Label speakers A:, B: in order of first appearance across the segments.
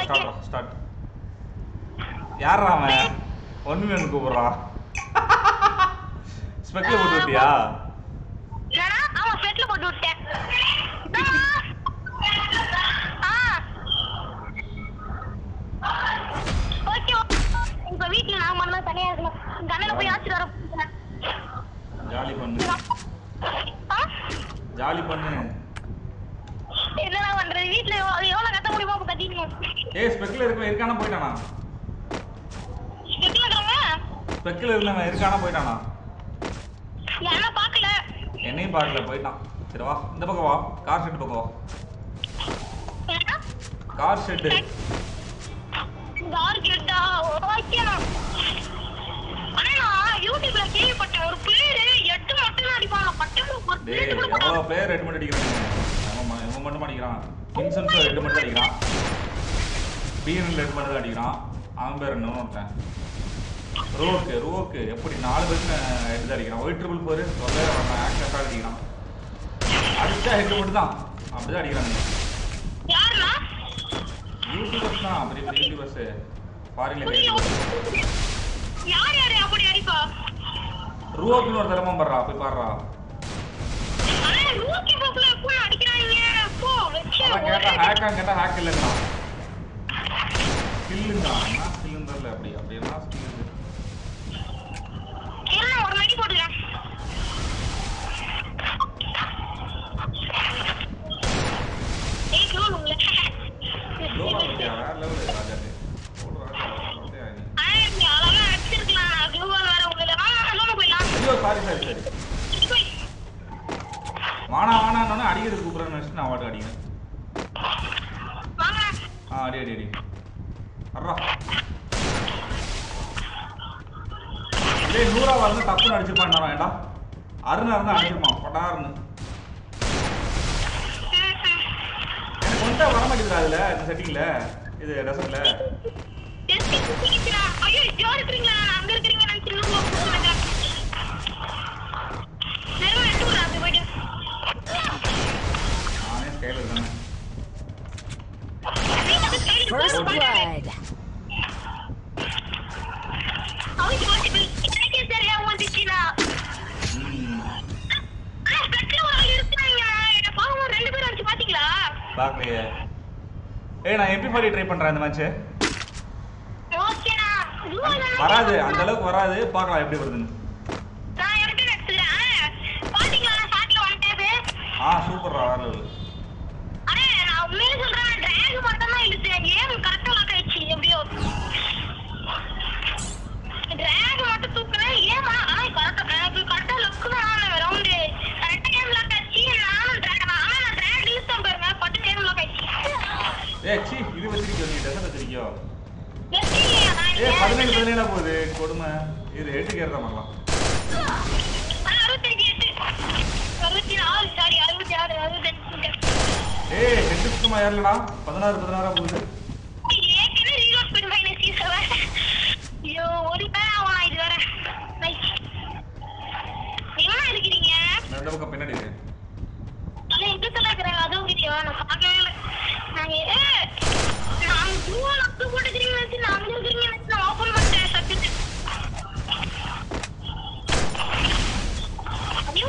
A: Start start யாரா அவன் ஒன்றுமே எனக்கு கூப்பிட்றான் ஸ்பெக்கில் போட்டு விட்டியா
B: என்னடா? ஆமா, பெட்ல போட்டு விட்டேன். இந்தாம்மா. ஆ. Okay, okay. இப்ப வீட்டுல நான் மட்டும் தான் தனியா இருக்கணும். எங்க அண்ணனை போய் அழைச்சிட்டு வர போறேன்.
A: ஜாலி பண்ணு
B: ஆ?
A: ஜாலி பண்ணு
B: என்னடா பண்றது வீட்டுல எவ்வளவு எவ்வளவு கத்த முடியுமோ அப்ப கத்திக்கணும்
A: ஏய் ஸ்பெக்கில் இருக்க இருக்கானா போயிட்டானா
B: எத்தனை இருக்காங்க
A: ஸ்பெக்கில் இருந்தவன் இருக்கானா போயிட்டானா
B: யாரா பாக்கல
A: என்னையும் பார்க்கல போயிட்டான் சரி வா இந்த பக்கம் வா கார் ஷெட் பக்கம் வா
B: ஏன்னா
A: கார் ஷெட்டு
B: யார் கேட்டா ஓகேண்ணா ஆனா நான் யூடியூப்ல கேள்விப்பட்டேன் ஒரு பிளேயரு எட்டு மட்டும் தான் அடிப்பாங்க பட்டம் ஒரு
A: டேய்
B: பிளேயர் கூட
A: எவ்வளோ
B: போட்டாங்க.
A: பேர் ரெண்டு மட்டும் அடிக்கிறாங்க ஆமாம் இவன் மட்டும் அடிக்கிறான் வின்சென்ஸும் ரெண்டு மட்டும் அடிக்கிறான் பிஎன்எல் ரெண்டு மட்டும் தான் அடிக்கிறான் அவன் பேர் என்ன ஒருத்தன் ரோக்கு ரோக்கு எப்படி நாலு பேருக்கு ஹெட் தான் அடிக்கிறான் ஒயிட் ட்ரிபிள் போரு சொல்ல ஆக்டர்ஸாக அடிக்கிறான் அடிச்சா ஹெட் மட்டும் தான் அப்படிதான் அடிக்கிறாங்க
B: யாருண்ணா
A: யூடியூபர்ஸ் தான் பெரிய பெரிய யூடியூபர்ஸ் ஃபாரின்ல
B: புரியல. யார் யாரு அப்படி அடிப்பா
A: ரூவோக்குன்னு ஒரு தரமா படுறா போய் பாடுறா
B: ஆனா ரூக்கி பாப்புல எப்போ அடிக்கிறாங்க போ வெச்சு
A: அதான் கேட்டா ஹேக்கா கேட்டா ஹேக் இல்லைன்னா ஸ்கில்லுங்க என்ன ஸ்கில்லுன்னு தெரியல அப்படி அப்படி என்ன ஸ்கில் இருக்கு
B: என்ன ஒரு மணி போட்டுக்கிறேன் ஏய் க்ளோன் உங்களை
A: லோவா இருக்கியா வேற லெவல் ராஜாக்கு போடு ராஜா, அப்படியே ஆகி.
B: ஆனா நீ அழகா அடிச்சிருக்கலாம் க்ளோவால் வேற உங்களை வாங்க லோன் போயிடலாம்
A: ஐயோ சாரி சாரி சரி
B: போய்
A: வானா வானான்னு அடிக்கிறது கூப்பிட்றேன்னு வச்சுட்டு நான் வாட்டு அடிக்கிறேன்
B: வாங்க
A: ஆ அடி அடி அடி அட்ரா டேய் நூறா வந்து டப்புன்னு அடிச்சிருப்பான் நான் வேண்டாம் அருணா இருந்தா அடிச்சிருப்பான் பட்டாருன்னு எனக்கு கொண்டா வர மாட்டேங்குது அதுல இந்த செட்டிங்ல இது ரெசர்ட்ல
B: ஐயோ ஜோர் இருக்கிறீங்களா அங்க இருக்கிறீங்க நான் சின்ன நெருங்க எடுத்து விடுறேன் அப்படி போயிட்டு
A: நானே ஸ்கைல இருக்கேன்
B: நீங்க வந்து side க்கு
C: First
B: போய் பாருங்க.
C: blood.
B: அவங்க வந்து எனக்கே தெரியாம வந்துச்சுனா
A: ம்
B: பெட்ல ஒரு ஆள் இருக்கிறாங்க என்ன பாவம் ரெண்டு பேரும் அடிச்சு பாத்தீங்களா
A: பார்க்கலையே ஏய் நான் எம்பி ஃபார்ட்டி ட்ரை பண்றேன் இந்த மேட்ச்
B: ஓகேண்ணா
A: வராது அந்த அளவுக்கு வராது பார்க்கலாம் எப்படி வருதுன்னு
B: நான் எடுத்து எடுத்துக்கிறேன் பாத்தீங்களா நான் சாட்டில் வந்துட்டேன்
A: ஆ சூப்பர்ரா வேற level.
B: அடே நான் உண்மையிலே சொல்றேன் டிராக் மட்டும் தான் இழுத்தேன் ஏம் கரெக்டா லாக் ஆயிடுச்சு எப்படியோ டிராக் மட்டும் தூக்குறேன் ஏமா ஆனா கரெக்டா எனக்கு கரெக்டா லுக்கு தான் ரவுண்டு கரெக்டா கேம் லாக் ஆயிடுச்சு நானும் டிராக் ஆனா நான் டிராக் இழுத்தேன் பாருங்க பட்டு கேம் லாக் ஆயிடுச்சு
A: ஏய் சி இது வச்சிருக்கியோ நீ டெசர்ட் வச்சிருக்கியோ
B: வெற்றிலையா நான்
A: ஏய் பதினேழு
B: ஏன்
A: பதினேழா போகுது கொடுமை இது எட்டு கேரதா பண்ணலாம்
B: ஆனா அறுபத்தஞ்சு எட்டு அறுபத்தி நாலு சாரி அறுபத்தி ஆறு அறுபத்தஞ்சு
A: ஏய் எட்டு சுத்தமா ஏறலடா பதினாறு பதினாறா போகுது
B: ஏற்கனவே ரீலோட் பண்ணி மைனஸ் ஈஸவன் ஐயோ ஒரு பேர் ஆவலாம் இது வேற நைஸ் எங்க இருக்கிறீங்க
A: நான் இந்த பக்கம் பின்னாடி இருக்கு
B: அதான் எங்க சொல்ல இருக்கிறாங்க அதுவும் வீடியோ நான் பார்க்கவே இல்லை நாங்க ஏ நான் ப்ளூவா லக்கு போட்டுக்கிறீங்க வச்சு நான் அங்க இருக்கிறீங்க வச்சு நான் ஓப்பன் பண்ணிட்டேன் சப்ஜெக்ட் ஐயோ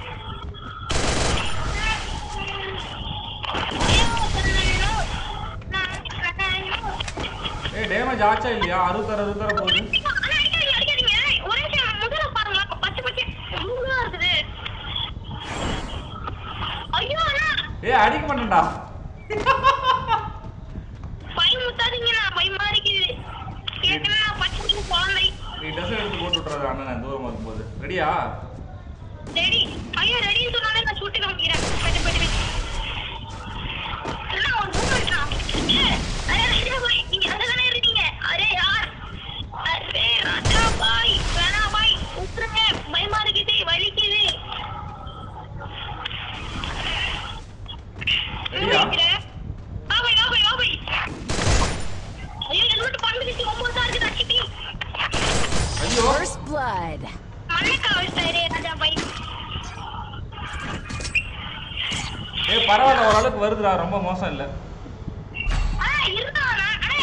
B: ஐயோ நான்
A: ஏய் டேமேஜ் ஆச்சா இல்லையா அறுபத்தாறு அறுபத்தாறு போகுது
B: ஆனா அடிக்காதீங்க, அடிக்காதீங்க. ஒரே நிமிஷம் முதல்ல பாருங்க. பச்சை பச்சை blue-ஆ இருக்குது. ஐயோ, அண்ணா,
A: ஏய் அடிக்க மாட்டேன்டா
B: பயமுறுத்தாதீங்கண்ணா, பயமா இருக்குது. ஏற்கனவே நான் பச்சை பச்சை குழந்தை.
A: நீ ட்ரெஸ் எடுத்து போட்டு விட்றாது அண்ணன் தூரமா இருக்கும்போது ரெடியா
B: Ready? ஐயோ, ready-ன்னு சொன்னாலே நான் சுட்டு காமிக்கிறேன். பச்சை பச்சை. அண்ணா, ஒரு movementண்ணா. ஏ, அரே, ராஜா பாய், நீங்க அங்கதானே இருக்கீங்க? அரே, யார்? அரே, ராஜா பாய், வேணா பாய், விட்டுருங்க. பயமா இருக்குது, வலிக்குது
A: ரெடியா
B: வா போய், வா போய், வா போய். ஐயோ, helmet பறந்துடுச்சு, ஒன்பது தான் இருக்குது, அடிச்சிட்டி.
A: ஐயோ
C: First blood.
B: மண்ணுக்கா வச்சிட்டாரு, ராஜா பாய்.
A: ஏய் பரவாயில்ல ஓரளவுக்கு வருதுடா ரொம்ப மோசம் இல்ல
B: ஆ, இருந்தா நான், ஆனா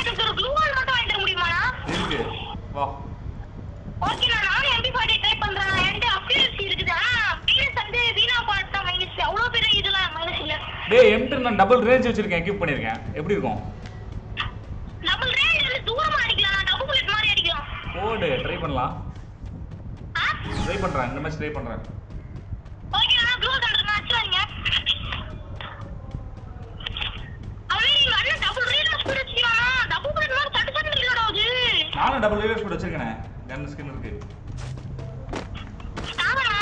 A: வா
B: ஓகே நான் நானும் எம்பி ஃபார்ட்டி ட்ரை பண்றேன் என்கிட்ட அப்பியரன்ஸ் இருக்குது ஆனா மைனஸ் வந்து வீணா பார்த்தா மைனஸ் அவ்வளவு பெரிய இதெல்லாம் மைனஸ் இல்ல
A: டேய் எம்ட்டு நான் டபுள் ரேஞ்ச் வச்சிருக்கேன் எக்யூப் பண்ணியிருக்கேன் எப்படி இருக்கும்
B: டபுள் ரேஞ்ச் வந்து தூரமா அடிக்கலாம் நான் டபுள் புல்லட் மாதிரி அடிக்கலாம்
A: போடு ட்ரை பண்ணலாம்
B: ஆ
A: ட்ரை பண்ணுறேன் இந்த மேட்ச் ட்ரை பண்ணுறேன்
B: ஓகே நான் க்ளோஸ் பண்றேன் அடிச்சாதீங்க அவன் எங்க அண்ணன் டபுள் ரேஞ்ச் ஸ்பீட் வச்சிருக்கானா டபுள் புல்லட் மாதிரி தட்டு தட்டு இல்லடா அது
A: நானும் டபுள் ரேஞ்ச் கூட வச்சிருக்கேனே கன் ஸ்கின் இருக்கு
B: ஆமாண்ணா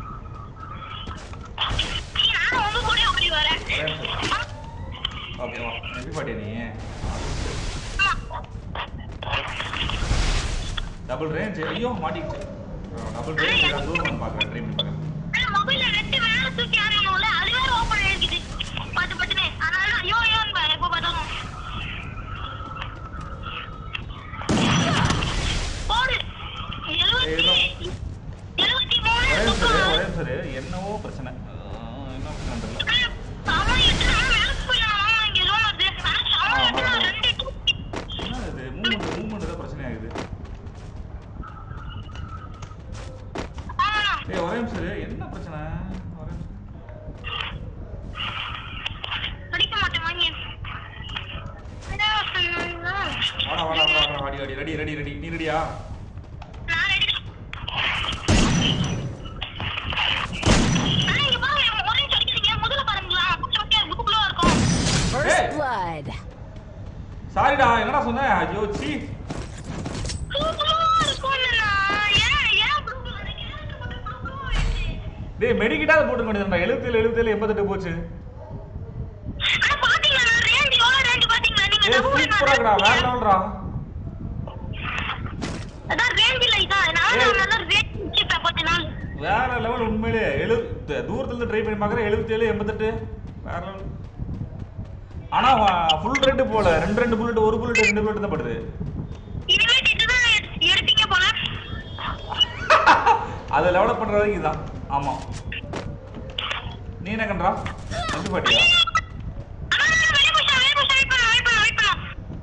B: நீ நானும் உங்க கூட ஓடி வரேன்
A: ஓகே வா எப்படி பாட்டியா நீ டபுள் ரேஞ்ச் ஐயோ மாட்டிக்கிச்சு டபுள் ரேஞ்ச் ஏதாவது தூரம் பார்க்குறேன் ட்ரை பண்ணி பார்க்குறேன்
B: மொபைல்ல நெட் மேல தூக்கி ஆடணும்ல அது வேற ஓபன் ஆயிருக்குது பட்டு பட்டுனே அதனால தான் ஐயோ ஐயோ எப்போ பார்த்தாலும் போடு எழுபத்தி எழுபத்தி மூணு
A: ஒரே நிமிஷம் இரு, ஒரே நிமிஷம் இரு. என்னவோ பிரச்சனை ஆஹ், என்ன பிரச்சனை தெரியல
B: அவன் எட்டு மேல போயிடலாம் இங்க எதுவும் வருது ஆனா அவன் எட்டு ரெண்டு
A: என்ன இது மூவ்மெண்ட் மூவ்மெண்ட் ஏதோ பிரச்சனை ஆகுது
B: ஆமாண்ணா
A: ஏய் ஒரே நிமிஷம் இரு. என்ன பிரச்சனை ஒரே நிமிஷம்.
B: படிக்க மாட்டேன் வாங்கி என்ன சொன்னா
A: வாடா வாடா வாடா வாடா வாடி வாடி ரெடி ரெடி ரெடி நீ ரெடியா
B: நான் ரெடி ஆனா இங்க பாருங்க ஒரே அடிக்கிறீங்க முதல்ல பாருங்களா புக்கு புக்குள்ள இருக்கும்
A: Hey!
C: First blood.
A: சாரிடா என்னடா சொன்ன ஐயோ சி
B: புக்குள்ள இருக்கும்னா ஏன் ஏன் புக்குள்ள எனக்கு புக்குள்ள
A: டேய் மெடிக்கிட்டாவது போட்டு வேண்டியதுடா எழுபத்தேழு எழுபத்தேழு எண்பத்தெட்டு போச்சு
B: ஆனா பாத்தீங்களா நான் ரேஞ்ச் எவ்வளவு ரேஞ்ச் பாத்தீங்களா நீங்க
A: ஏய்
B: double
A: சூப்பராடா வேற லெவல்டா
B: அதான் ரேஞ்ச் இல்ல இதான் நான்
A: ஏய்.
B: நல்ல ரேஞ்ச் வச்சிருப்பேன் பத்து நாள்
A: வேற லெவல் உண்மையிலே எழு தூரத்துல இருந்து ட்ரை பண்ணி பார்க்குறேன் எழுபத்தேழு எண்பத்தெட்டு வேற லெவல் ஆனா ஃபுல் ரெட்டு போல ரெண்டு ரெண்டு புல்லட் ஒரு புல்லட் ரெண்டு புல்லட் தான் படுது
B: இனிமேட்டு இதுதான் எடு- எடுப்பீங்க போல
A: அதை லெவலப் பண்ற வரைக்கும் இதுதான் ஆமா நீ என்ன கன்றா எப்படி பாட்டியா
B: ஆனா, நான் வெளிய போயிட்டேன், வெளிய போயிட்டேன், wait பண்ணு, wait பண்ணு, wait பண்ணு.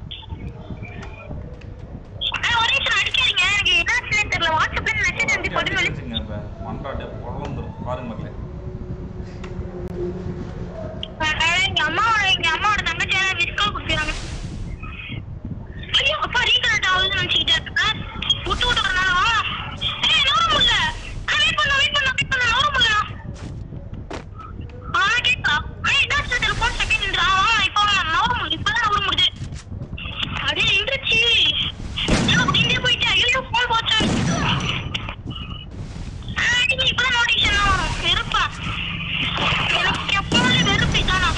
B: ஆனா, ஒரே நிமிஷம் அடிக்காதீங்க. எனக்கு என்னாச்சுன்னே தெரியல. WhatsApp ல message வந்து பட்டுன்னு வெளிய-
A: வச்சுங்க இப்ப மன்றாட்டு பொழந்துரும் பாருங்க மக்களே
B: ஆ, எங்க அம்மாவோட எங்க அம்மாவோட தங்கச்சியால miss call கொடுத்துருக்காங்க. ஐயோ, அப்பா reconnect ஆகுதுன்னு நினைச்சுக்கிட்டே இருக்கேன். விட்டு விட்டு வரனால வா. ஏய், நவர முடியல. ஆ, wait பண்ணு, wait பண்ணு, wait பண்ணு, நவர முடியல. ஆ, கேக்குதா? ஏய், இதாச்சு, telephone second நின்றா. வா, இப்போ நவர முடியல. இப்பதான் நவர முடியுது. அப்படியே நின்றுச்சு. ஏன் அப்படியே போயிட்டேன். ஐயோ, phone போச்சு. ஆ, இது இப்பதான் notification எல்லாம் வரும். வெறுப்பா. எனக்கு எப்போதும் வெறுப்பு இதானா?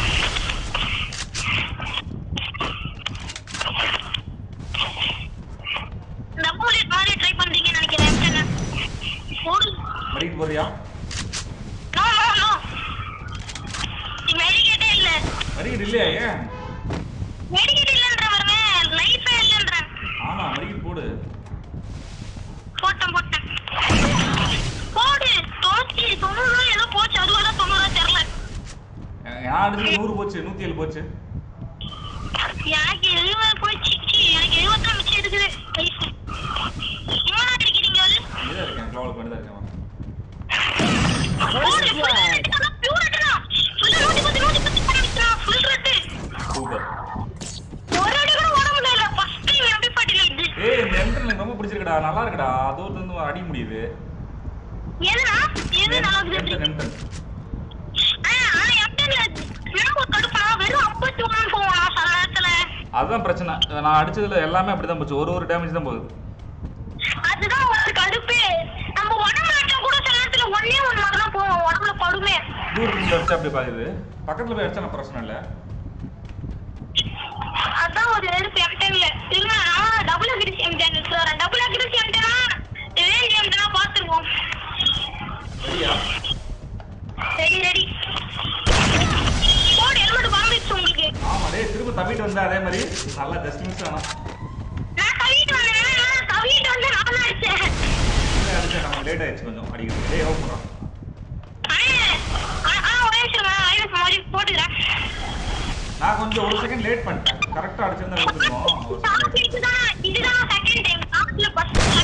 B: double bullet மாதிரி try பண்றீங்கன்னு நினைக்கிறேன். என்ன? போடு.
A: மடிக்கு போறியா
B: No, no, no. நீ medicate ஏ இல்ல.
A: மடிக்கிட்டு இல்லையா ஏன்
B: medicate இல்லன்ற பாருங்க. life ஏ இல்லன்றேன்.
A: ஆமா மடிக்கிட்டு போடு
B: போட்டேன், போட்டேன். போடு. தொண்ணூத்தி தொண்ணூறு ஏதோ போச்சு அறுபதா தொண்ணூறா தெரியல
A: நான் அடிச்சு நூறு போச்சு நூத்தி ஏழு போச்சு
B: எனக்கு எழுபது போயிடுச்சு சீ, எனக்கு எழுபத்தான் மிச்சம் இருக்குது வயசு எங்கடா இருக்கிறீங்க அது
A: இங்கே இருக்கேன் க்ளவுட் பண்ணி தான் இருக்கேன் வா.
C: First blood.
B: பியூர் ரெட்டுடா ஃபுல் நூத்தி பத்து நூத்தி பத்து பண்ணிக்கிறா ஃபுல் ரெட்டு
A: சூப்பர்
B: ஒரு அடி கூட ஓட முடியல ஃபர்ஸ்ட் டைம் எப்படி பாட்டில இது
A: ஏய் இந்த என்ட்ரன் எனக்கு ரொம்ப பிடிச்சிருக்குடா நல்லா இருக்குடா தூரத்துல இருந்து அடிக்க முடியுது
B: எதுனா எது நல்லா இருக்குது
A: என்ட்ரன் என்ட்ரன்
B: ஆ ஆனா எம்டன்ல எனக்கு ஒரு கடுப்பா வெறும் ஐம்பத்தி ஒண்ணு போவானா சில நேரத்துல
A: அதுதான் பிரச்சனை நான் அடிச்சதுல எல்லாமே அப்படிதான் போச்சு ஒரு ஒரு டேமேஜ் தான் போகுது
B: அதுதான் ஒரு கடுப்பே நம்ம உடம்புல அடிச்சா கூட சில நேரத்துல ஒன்னே ஒண்ணு மாதிரி தான் போவோம் உடம்புல படுமே
A: தூரத்துல இருந்து அடிச்சா அப்படி பாக்குது பக்கத்துல போய் அடிச்சா நான் பிரச்சனை இல்லை
B: அதான் ஒரு வெறுப்பு எம்டன்ல இல்ல நான் டபுள் அக்ரிசி எம்டன் சார் டபுள் அக்ரிசி எம்டனா ரேஞ்ச் எம்டனா பாத்துருவோம்
A: சரியா
B: ரெடி ரெடி போடு ஹெல்மெட் வாங்கிடுச்சு உங்களுக்கு
A: ஆமா டேய் திரும்ப தப்பிட்டு வந்தா அதே மாதிரி நல்லா ஜஸ்ட் மிஸ் ஆனா
B: நான் தவிட்டு வந்தேன் நான் தவிட்டு வந்து நான் தான் அடிச்சேன்
A: அடிச்சேன் நம்ம லேட் ஆயிடுச்சு கொஞ்சம் அடிக்கிறது டேய் ஹவுஸ் பண்ணுறோம்
B: ஆ ஆ ஒரே நிமிஷம் நான் ஐஎஸ் மாதிரி போட்டுக்கிறேன்
A: நான் கொஞ்சம் ஒரு செகண்ட் லேட் பண்ணிட்டேன் கரெக்டா அடிச்சிருந்தா எடுத்துருக்கோம் ஒரு செகண்ட்
B: இதுதான் இதுதான் செகண்ட் டைம் லாஸ்ட்ல ஃபர்ஸ்ட்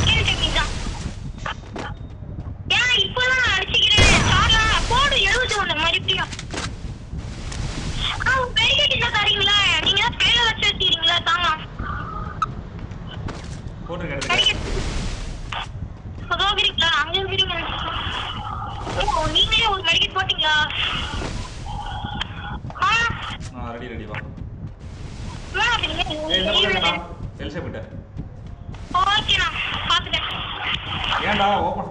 A: எல்ஷேப் கிட்ட
B: ஓகேண்ணா பாத்துட்டேன்
A: ஏன்டா ஓப்பன்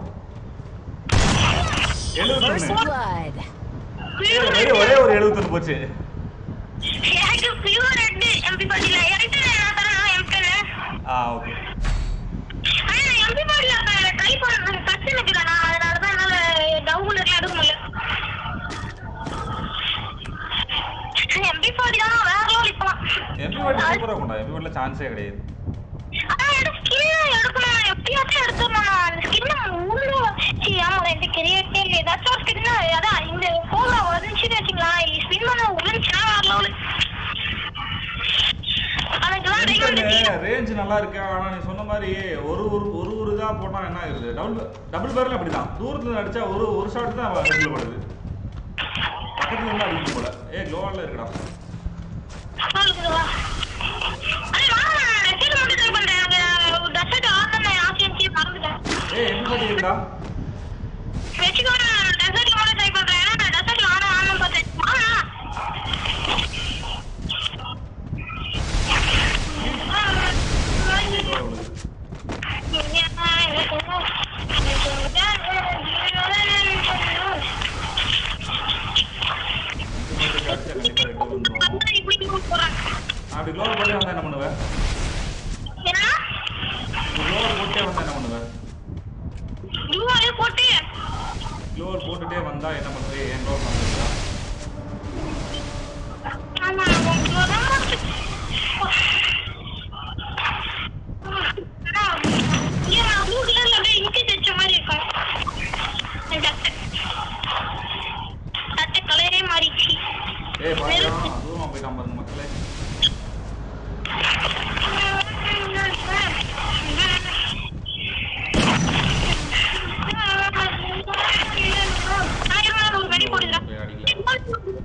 C: First
A: எழுபத்தொன்னு
C: blood.
A: ஒரே ஒரே ஒரு எழுபத்தொன்னு போச்சு
B: எனக்கு பியூர் ரெண்டு எம்பி பாட்டில எனக்கு நான் தரேன் எம்பி
A: ஆ ஓகே
B: ஆனா நான் எம்பி பாட்டில ட்ரை பண்ண ஃபர்ஸ்ட் எனக்கு நான் அதனால தான் என்னால டவுன் எடுக்க முடியல எம்பி பாட்டி தான் வேற லெவல் இப்பலாம்
A: எம்பி வாட்டி சூப்பராக இருக்கும்டா எம்பி வாட்டில் சான்ஸே கிடையாது
B: ஆனா எனக்கு ஸ்கின் எடுக்கணும் எப்படியாச்சும் எடுத்துடணும் அந்த ஸ்கின் உள்ள சி ஆமா ரெண்டு கிரியேட்டே இல்லை ஏதாச்சும் ஒரு ஸ்கின் அதான் இந்த போன்ல வந்துச்சுன்னு வச்சுங்களேன் ஸ்பின் பண்ண உழுந்துச்சுன்னா வேற லெவல் அதுக்கெல்லாம் ரெகுலர்
A: ரேஞ்ச் நல்லா இருக்கு ஆனா நீ சொன்ன மாதிரி ஒரு ஒரு ஒரு ஒரு இதா போட்டா என்ன ஆகுது டபுள் டபுள் பேர்ல அப்படிதான் தூரத்துல இருந்து அடிச்சா ஒரு ஒரு ஷாட் தான் ஹெட்ல படுது பக்கத்துல இருந்து அடிக்கணும் போல ஏ க்ளோவால இருக்குடா
B: சொல்லுங்களா அண்ணே வாங்க ரெசல்ட் மட்டும் ட்ரை பண்றேன் எனக்கு டெசர்ட் ஆர்டர் ஆசியன்ஸே மறந்துட்டேன்
A: ஏய் எப்படி பாட்டி இருக்குடா
B: வச்சுக்கோ நான் டெசர்ட்ல மட்டும் ட்ரை பண்றேன் ஏன்னா நான் டெசர்ட்ல ஆனா ஆனும் பார்த்தேன் வாங்க
A: க்ளோவா விழுது அடிச்சா கண்டிப்பா ரெண்டு வந்துரும் அப்படி க்ளோவ் போட்டே வந்தா என்ன பண்ணுவேன் க்ளோவ் போட்டே வந்தா என்ன பண்ணுவேன் க்ளோவ் போட்டுட்டே வந்தா என்ன பண்ணுவே ஏன் க்ளோவ் பண்ணுறா ஏய் பாத்தியா தூரமா போயிட்டான் பாருங்க மக்களே போய் அடிக்கல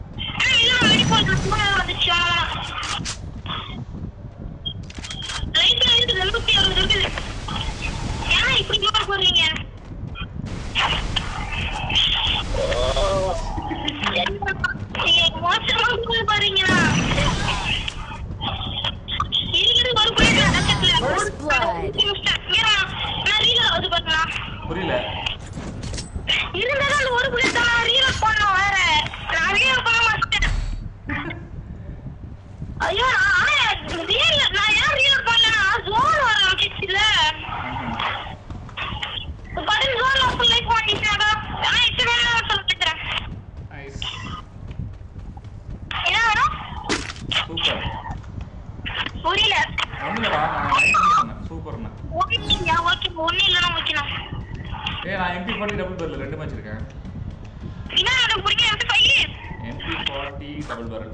C: First blood.
A: புரியல
B: இருந்தாலும் அந்த ஒரு புள்ளி தான் ரீல் பண்ணோம் வேற நான் ரீல் பண்ண மாட்டேன் ஐயோ நான் ரீல் நான் ஏன் ரீல் பண்ணலனா ஜோன் வர ஆரம்பிச்சிச்சுல படம் ஜோன் ஆஃப் லைஃப் வந்துச்சுனாக்கா நான் எட்டு வேணும் சொல்லிட்டுறேன்
A: நைஸ்
B: என்ன வேணும்
A: சூப்பர்
B: புரியல
A: ஒண்ணுலடா நான் நைட் சொன்னேன் சூப்பர்னு
B: ஓகே ஓகே ஒன்றும் இல்லைனா ஓகேண்ணா
A: ஏய் நான் எம்பி ஃபார்ட்டி டபுள் பேரல் ரெண்டு மேட்ச் இருக்கேன்
B: என்ன எனக்கு பிடிக்கும் எப்படி பையன்
A: எம்பி ஃபார்ட்டி டபுள் பேரல்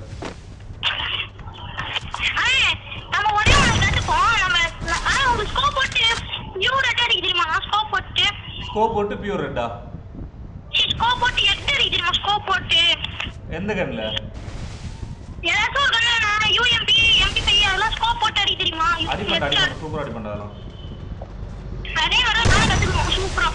B: ஆ, நம்ம ஒரே ஒன்று கற்றுப்போம் நம்ம ஆ ஒரு ஸ்கோப் போட்டு நியூ ரெட் அடிக்க தெரியுமா ஸ்கோப் போட்டு
A: ஸ்கோப் போட்டு பியூர் ரெட்டா
B: ஸ்கோப் போட்டு எட்டு அடிக்க தெரியுமா ஸ்கோப் போட்டு
A: எந்த கன்ல
B: ஏதாச்சும் ஒரு கண்ணா யூஎம்பி எம்பி ஃபைவ் அதெல்லாம் ஸ்கோப் போட்டு அடிக்க தெரியுமா
A: அடிப்பண்ட அடிப்பண்ட சூப்பரா அடிப்பண்ட அதெல்லாம்
B: அதே வர நான் கற்றுக்கணும் சூப்பரா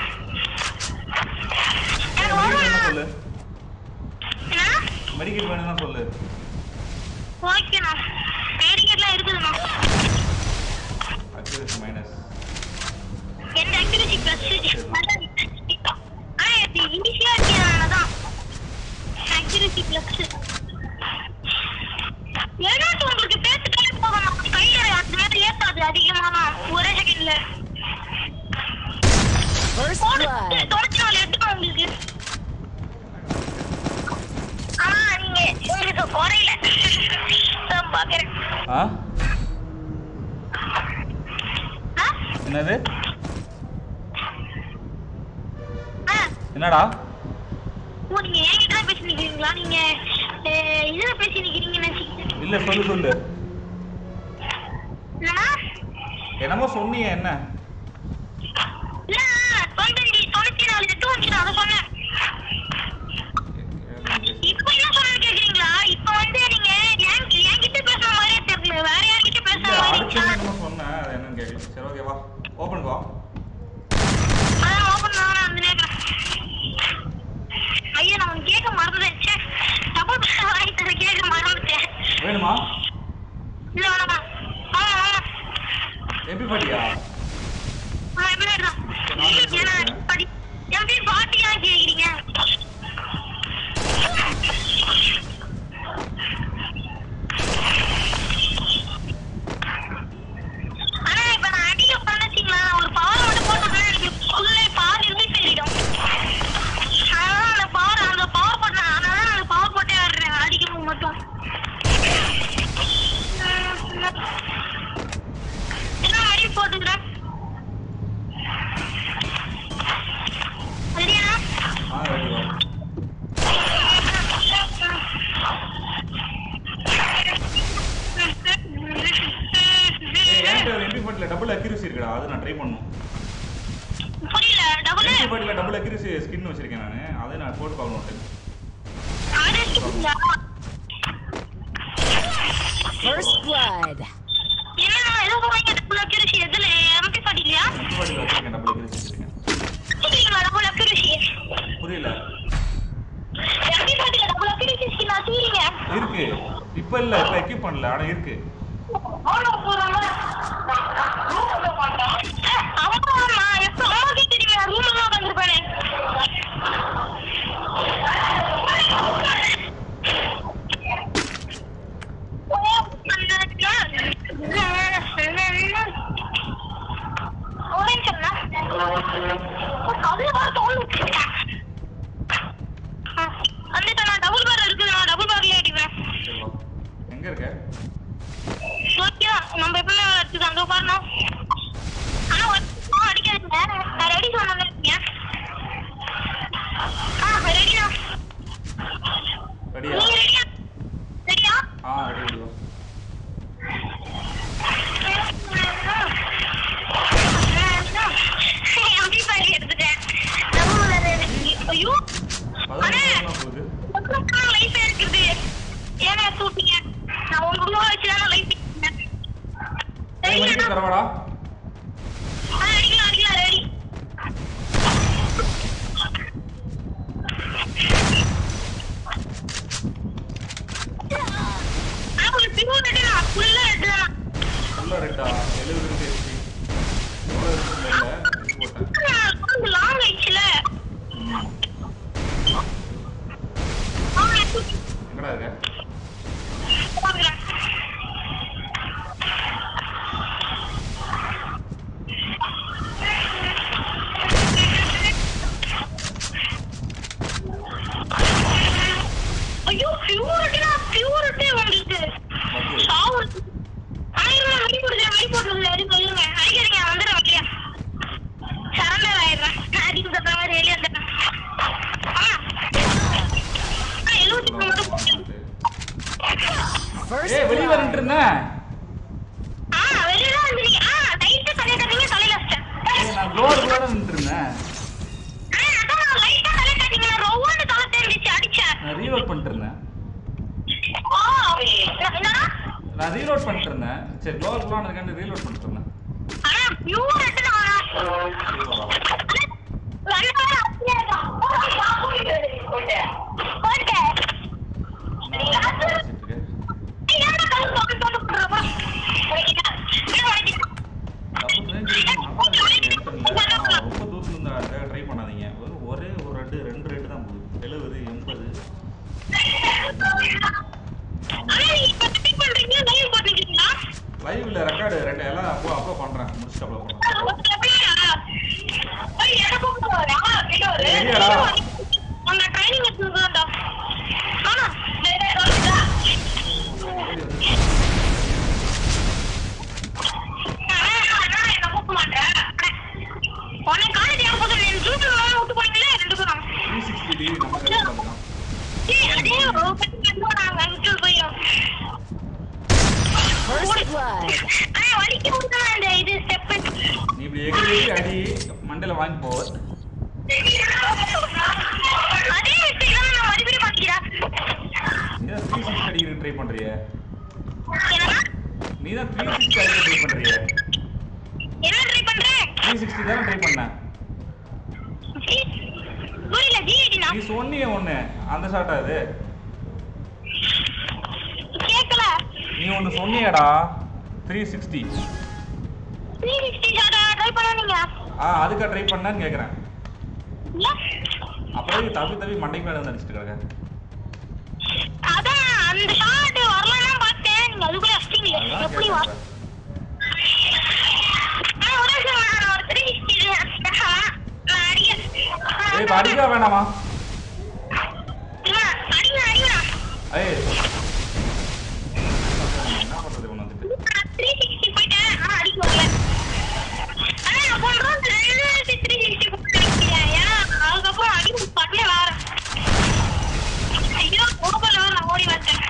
B: எனக்கு
A: மெடிக்கல் வேணும்னா
B: வரும்
A: சொல்லு
B: என்ன
A: மெடிக்கல் வேணும்னா சொல்லு
B: ஓகேண்ணா பேடிக்கெட்லாம் இருக்குதுண்ணா
A: அக்யூரேசி மைனஸ்
B: எந்த அக்யூரசி ப்ளஸ் ஆ இது ஈஸியாக இருக்கிறதுனால தான் அக்யூரசி ப்ளஸ் ஏதாச்சும் உங்களுக்கு பேசிட்டாலே போதும் நம்ம கையில் அது மாதிரி ஏற்றாது அதிகமாக ஒரே செகண்ட்ல
C: First blood.
B: தொலைச்சி நாலு எடுத்துக்கணும் உங்களுக்கு ஆனா நீங்க உங்களுக்கு குறையில நான் பாக்குறேன்
A: ஆ
B: ஆ?
A: என்னது
B: ஆ
A: என்னடா
B: ஓ நீங்க என்கிட்ட தான் பேசி நிக்கிறீங்களா நீங்க அஹ், இதுல பேசி நிக்கிறீங்கன்னு நினைச்சுக்கிட்டேன்
A: இல்ல சொல்லு சொல்லு
B: என்னன்னா
A: என்னமோ சொன்னீங்க என்ன
B: இல்ல தொண்ணூத்தி தொண்ணூத்தி நாலு எட்டு வந்துச்சு நான் அதை சொன்னேன் இப்ப என்ன சொன்னு கேக்குறீங்களா இப்ப வந்து நீங்க என் என்கிட்ட பேசுற மாதிரியே தெரியல வேற யார்கிட்ட பேசுற
A: இல்ல
B: மாதிரி
A: அடுத்து
B: இருக்கா?
A: என்னமோ சொன்னேன் அது என்னன்னு கேட்கல சரி ஓகே வா ஓப்பன் வா
B: அதான் open பண்ண வந்து நேக்குறேன். ஐயா, நான் உனக்கு கேட்க மறந்துட்டேன். ச்சே, double bed வாங்கி தர கேட்க மறந்துட்டேன்.
A: வேணுமா
B: இல்ல, வேணாம், வேணாம். வேணாம், வேணாம்.
A: எப்படி பாட்டியா
B: ஆ, எப்படி தான்
A: நான் எப்படி
B: ஏன்னா,
A: சொல்றேன்?
B: படி எப்படி பாட்டியா கேக்குறீங்க ஆனா இப்ப நான் அடிக்க பண்ணச்சிங்களா ஒரு பவர் மட்டும் போட்டோம்னா எனக்கு ஃபுல்லே பாதி இருந்து போயிடும் அதனால அந்த பவர் அந்த பவர் போட்டேன் அதனால அந்த பவர் போட்டே ஆடுறேன் அடிக்கும் மட்டும் என்ன அடி போட்டுக்கிறேன் சரியா
A: ஆ ரெடி வா ஏய் என்கிட்ட ஒரு எம்பி பாட்டில டபுள் அக்யூரசி இருக்குடா அது நான் ட்ரை பண்ணணும்
B: புரியல டபுள்
A: எம்பி பாட்டில டபுள் அக்யூரசி ஸ்கின் வச்சிருக்கேன் நான் அதை நான் போட்டு பார்க்கணும் ஒரு time.
B: அது சரிங்களா?
C: First blood.
B: என்னடா ஏதோ போறீங்க டபுள் அக்யூரசி எதுல எம்பி பாட்டிலையா
A: எம்பி பாட்டில வச்சிருக்கேன் டபுள் அக்யூரசி வச்சிருக்கேன்
B: சரிங்களா டபுள் அக்யூரசி
A: புரியல
B: எம்பி பாட்டில டபுள் அக்யூரசி ஸ்கின் வச்சிருக்கீங்க
A: இருக்கு இப்ப இல்ல இப்ப எக்யூப் பண்ணல ஆனா இருக்கு
B: ஆமாம்மா, எப்ப அம்மாவுக்கே தெரியுமே, நான் room ல தான் உட்கார்ந்திருப்பேனே. ஒரே நிமிஷம் அண்ணா. அதுல வர தோல் வச்சிருக்கேன். ஆ, வந்துட்டேன், நான் double bar இருக்குது, நான் double bar லயே அடிப்பேன்.
A: சரி வா எங்க இருக்க
B: ஓகே நம்ம எப்பவுமே வச்சுக்கோ அங்க உட்காரணும் ஆனா ஒருத்தரும் அடிக்காதீங்க நான் ரெடி சொன்னேன் இருக்கீங்க ஆ ரெடியா
A: ரெடியா
B: நீங்க ரெடியா ரெடியா
A: ஆ ரெடி வா
B: எப்படி பாடி எடுத்துட்டேன் நம்ம ஐயோ
A: பதினஞ்சு நிமிஷம் தான் போகுது
B: லைஃப் இருக்குது ஏன்னா சூட்டிங்க நான் உங்க வச்சுதான் லைஃப்
A: ஏய், மணிக்கு தரவாடா
B: அடிக்கலாம் அடிக்கலாம் ரெடி ஆனா ஒரு பியூர் ரெட்டு தான் ஃபுல்லா ரெட்டு தான்
A: ஃபுல்லா ரெட்டா எழுபது இருக்கு எஸ்பி எவ்வளோ இருக்கு மேல இது போட்டேன்
B: கொஞ்சம் லாங் ஆயிடுச்சுல
A: ம்.
B: ஆமா, தூக்கி
A: எங்கடா இருக்க
B: போடுறேன். ஐயோ பியூரிட்டினா பியூரிட்டி வந்துட்டு
A: பத்து
B: சாவு ஆயிரம் வெடி போடுறேன் வெடி போட்டுருங்க அது சொல்லுங்க அடிக்கிறீங்க வந்துடுறேன் வைக்கியா சரண்டர் ஆயிடுறேன் அடிக்கு தப்ப மாதிரி வெளியே வந்துடுறேன் ஆ ஆ, எழுபத்தி மூணு மட்டும் போட்டு
C: First
A: ஏய் வெளிய வரேன்ட்டு
C: blood.
A: இருந்தேன்
B: ஆ வெளியே தான் வந்துருக்கீங்க ஆ லைட்டா தலையை தட்டீங்க தலையில வச்சிட்டேன்
A: ஏய் நான் ரோடு கூட நின்னுட்டு இருந்தேன்
B: ஆ அதான் லைட்டா தலையை தட்டீங்க நான் ரொவ்வான்னு தலை தெரிஞ்சிச்சு அடிச்சேன்
A: நான் ரீலோட் பண்ணிட்டு இருந்தேன்
B: ஆ என்னடா
A: நான் ரீலோட் பண்ணிட்டு இருந்தேன் சரி க்ளோவல் குளான் இருக்கான்னு ரீலோட் பண்ணிட்டு இருந்தேன்
B: ஆனா பியூர் ரெட்டு தான்
A: சரி, வா, வா. நான் பேசிட்டு இருக்கேன். தப்பு தெரிஞ்சிருக்கு, நல்லா இருக்கு, எடுத்துடல. ஆனா, ரொம்ப தூரத்துல இருந்து அதை ட்ரை பண்ணாதீங்க ஒரு ஒரே ஒரு ரெண்டு ரெண்டு ரெட்டு தான் போகுது எழுபது எண்பது லைவ்ல ரெக்கார்டு ரெண்டு எல்லாம் அப்போ அப்போ பண்றேன் முடிச்சுட்டு அப்போ பண்றேன்
B: உனக்கு காலேஜ் யாரும் போதும் நீ ஜூட் விட்டு போனீங்களே ரெண்டு பேரும்
A: த்ரீ சிக்ஸ்டி டிகிரி நம்ம கையில் பார்த்துக்கலாம்
B: ஏய், அதே ஒரு பத்து நாங்க விட்டு போயிடும்
C: First blood.
B: ஆனா வலிக்கு கொடுத்தா இந்த இது ஸ்டெப்
A: நீ இப்படி எகிரி எகிரி அடி மண்டையில வாங்கி போ
B: அதே மிஸ்டேக் தான் நான் மறுபடியும் பாக்கிறேன்
A: நீ தான் த்ரீ சிக்ஸ்டி அடிக்கிற ட்ரை பண்றிய
B: என்னன்னா
A: நீ தான் த்ரீ சிக்ஸ்டி அடிக்க ட்ரை பண்றிய
B: என்ன ட்ரை பண்றேன்
A: த்ரீ சிக்ஸ்டி தானே ட்ரை பண்ண
B: ஜி- புரியல ஜிஐடினா
A: நீ சொன்னியே ஒண்ணு அந்த ஷாட்டா அது
B: கேட்கல
A: நீ ஒண்ணு சொன்னியேடா three sixty
B: three sixty shot try பண்ணாதீங்க
A: ஆ அதுக்கா ட்ரை பண்ணான்னு கேட்குறேன்
B: இல்ல
A: அப்புறம் தவி தவி மண்டைக்கு மேலே வந்து அடிச்சிட்டு கிடக்க
B: அதான் அந்த ஷாட் வரலன்னா பார்த்தேன் நீங்க அதுக்குள்ள அடிச்சிட்டீங்க
A: அதுதான்
B: எப்படி வர
A: கேட்குறேன்
B: நான் ஒரு நிமிஷம் நான் ஒரு த்ரீ சிக்ஸ்டி நான் அடிக்க
A: ஏய் இப்போ அடிக்கா வேணாமா
B: இல்ல, அடிங்க அடிங்க
A: ஏய் என்ன பண்ணுறது இவன் வந்துட்டு
B: த்ரீ சிக்ஸ்டி போயிட்டேன் ஆனா அடிக்க வரல ஆனா நான் போன round ரெண்டு த்ரீ சிக்ஸ்டி போட்டேன் ஏன்னா அதுக்கப்புறம் அடிக்க பண்ணே வேற ஐயோ ஓபல நான் ஓடி வந்துட்டேன்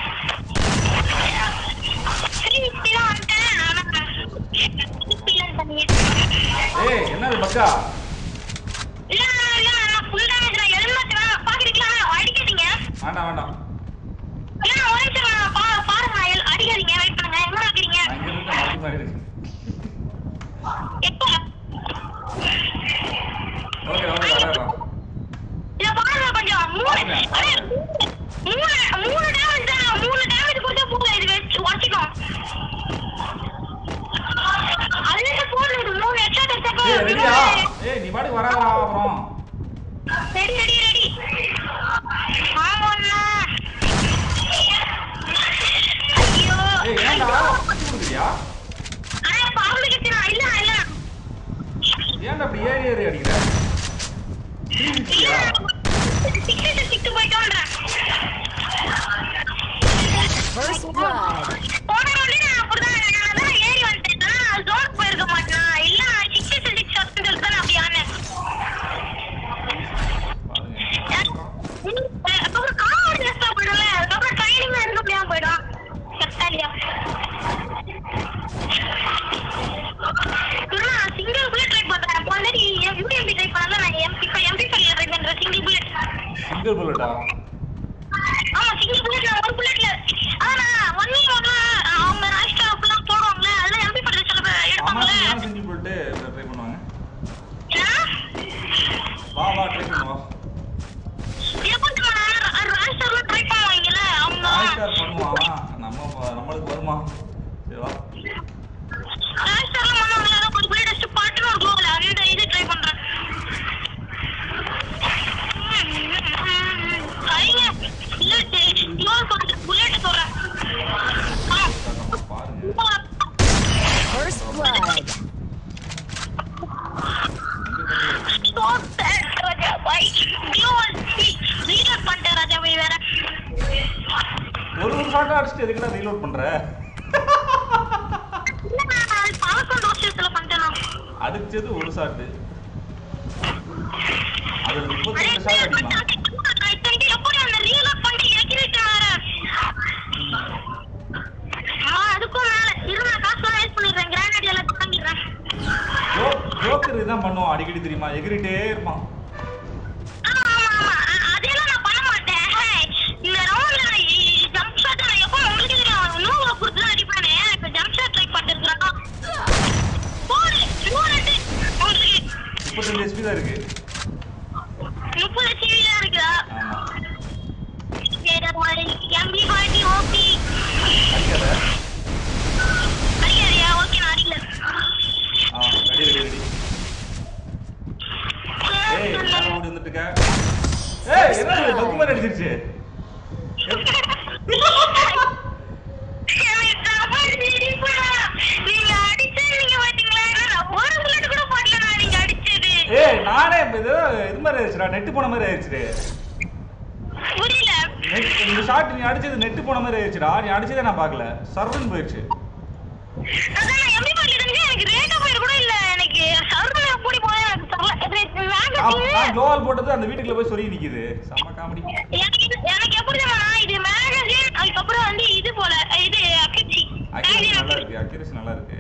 B: த்ரீ சிக்ஸ்டி தான் வந்துட்டேன் ஆனா இல்லைன்னு சொன்னீங்க
A: ஏய் என்னது பக்கா
B: இல்ல இல்ல நான் ஃபுல் டேமேஜ் நான் எழுந்துட்டேன் பாக்குறீங்களா அடிக்காதீங்க
A: வேண்டாம் வேண்டாம்
B: இல்ல ஒரு நிமிஷம் நான் பா பாருங்க எல்- அடிக்காதீங்க வெயிட் பண்ணுங்க எங்க வைக்கிறீங்க
A: நான் இங்கே இருக்க மாட்டி மாதிரி இருக்கு
B: எப்போ
A: ஓகே ஓகே வரேன்
B: இத பாருங்க கொஞ்சம் மூணு
A: பாருங்க,
B: அடே,
A: பாருங்க.
B: மூணு மூணு டேமேஜ் தான் மூணு டேமேஜ் கொடுத்தா போதும் இது வச்சு உடச்சிக்கும் அதுல போடுறது மூணு எக்ஸ்ட்ரா தச்சப்போ
A: ஏய் ரெடியா ஏய் நீ பாட்டுக்கு வராதா அப்புறம்
B: ரெடி ரெடி ரெடி ஆமாண்ணா ஐயோ
A: ஏய் ஏன்டா அடி கொடுக்குறியா
B: அடே பாம்பு கிட்டனா இல்ல இல்ல
A: ஏன்டா அப்படி ஏறி ஏறி அடிக்கிற த்ரீ
B: இல்ல
A: சிக்ஸ்டியா
B: சிக்ஸ் சிக்ஸ் போயிட்டோன்றேன்
C: First blood.
B: போன உடனே நான் அப்படிதான் நான் அதான் ஏறி வந்துட்டேன் ஜோன் போயிருக்க மாட்டேன் இல்ல சிக்ஸ் சிக்ஸ் ஹாஸ்பிட்டல் தான் அப்படி ஆனேன்
A: பாருங்க
B: அதுக்கப்புறம் கார் ஜஸ்டா போயிடும்ல அதுக்கப்புறம் ட்ரைனிங் இருக்க முடியாம போயிடும் கரெக்டா இல்லையா சிங்கிள் புல்லட் ட்ரை பண்றேன் அப்போ வந்து யூடிஎம்பி ட்ரை பண்ணல நான் எம்பி இப்போ எம்பி ஃபைவ்ல ட்ரை பண்றேன் சிங்கிள் புல்லட்
A: சிங்கிள் புல்லட்டா
B: ஆமா சிங்கிள் புல்லட் நான் ஒரு புல்லட்ல ஆனா ஒன் வீக் அவங்க ராஷ்டிரா அப்படிலாம் போடுவாங்கல்ல அதெல்லாம் எம்பி ஃபைவ்ல சில பேர்
A: ஆமா
B: எடுப்பாங்கல்ல
A: ஏன் சிங்கிள் புல்லட்டு ட்ரை பண்ணுவாங்க
B: ஏன்?
A: வா வா ட்ரை பண்ணுவா
B: இதை கொஞ்சம் நான் ராஷ்டிரால ட்ரை பண்ணுவாங்கல்ல அவங்க
A: ஆயிட்டார் பண்ணுவான் நம்ம நம்மளுக்கு வருமா சரி வா
B: ராஷ்டிரால பண்ணுவாங்கல்ல அதான் கொஞ்சம் புல்லட் அடிச்சு பாட்டுன்னு ஒரு கோவில் அந்த இது ட்ரை பண்றேன் சரிங்க புல்லட் இன்னொரு கொஞ்சம் புல்லட் சொல்றேன் ஆ.
A: பாருங்க
C: First blood.
B: So sad, ராஜா பாய். ஐயோ, reload பண்ணிட்டேன் ராஜா பாய் வேற.
A: ஒரு ஒரு ஷாட் அடிச்சுட்டு எதுக்குடா ரீலோட் பண்ற
B: இல்ல, நான் அது பழக்கம் தோஷத்துல பண்ணிட்டேன் நான்.
A: அடிச்சது ஒரு ஷாட்டு அதுல
B: அடே,
A: முப்பத்தி ரெண்டு ஷாட் அடிக்கலாம்
B: நான் இத்தனைக்கு எப்படி அந்த reload பண்ணிட்டு இறக்கிட்டேன் வேற. ஆ, அதுக்கும் மேல. இரு, நான் காசுலாம் waste பண்ணிடுறேன். grenade எல்லாம் வாங்கிடுறேன்.
A: ஜோக்கர் இதான் பண்ணுவான் அடிக்கடி தெரியுமா எகிரிட்டே இருப்பான்
B: ஆமா, ஆமா, ஆமா. அ- அதெல்லாம் நான் பண்ண மாட்டேன். ஹே, இந்த roundல நான் இ- jump shot நான் எப்பவும் உங்களுக்கு தெரியும். நூலை கொடுத்து தான் அடிப்பேனே. இப்ப jump shot try பண்ணிருக்கிறேன். போடு, நூறு அடி. உங்களுக்கு
A: முப்பத்தஞ்சு எஸ்பி தான் இருக்கு
B: முப்பது CV தான் இருக்குதா?
A: ஆமா
B: சரி, அது மாதிரி MB quality OP.
A: அடிக்காத
B: அடிக்காதயா? Okay, நான் அடிக்கல.
A: ஆ ரெடி ரெடி ரெடி ஏய் என்ன ஓடி வந்துட்டு இருக்க ஏய் என்ன இது பக்கு மாதிரி அடிச்சிருச்சு
B: எனக்கு செம சிரிப்புடா. நீங்க அடிச்சது நீங்க பாத்தீங்களா? நான் ஒரு bullet கூட போடல நான் நீங்க அடிச்சது.
A: ஏய் நானே இப்ப இது இது மாதிரி ஆயிடுச்சுடா நெட்டு போன மாதிரி ஆயிடுச்சு
B: புரியல
A: நெட் இந்த ஷாட் நீ அடிச்சது நெட்டு போன மாதிரி ஆயிடுச்சுடா நீ அடிச்சதே நான் பார்க்கல சர்வன் போயிடுச்சு
B: அதான் நான் எப்படி பண்ணிட்டு எனக்கு ரேட்டா போயிரு கூட இல்ல எனக்கு சர்வல கூடி போய் எனக்கு தரல இது
A: நான்
B: மேகசின்
A: நான் க்ளோவால் போட்டது அந்த வீட்டுக்குள்ள போய் சொருகி நிக்குது செம்ம காமெடி
B: எனக்கு எனக்கு எப்படி தெரியுமா இது மேகசின் அதுக்கப்புறம் வந்து இது போல இது அக்கிச்சி
A: அக்யூரேசி நல்லா இருக்கு அக்யூரேசி நல்லா இருக்கு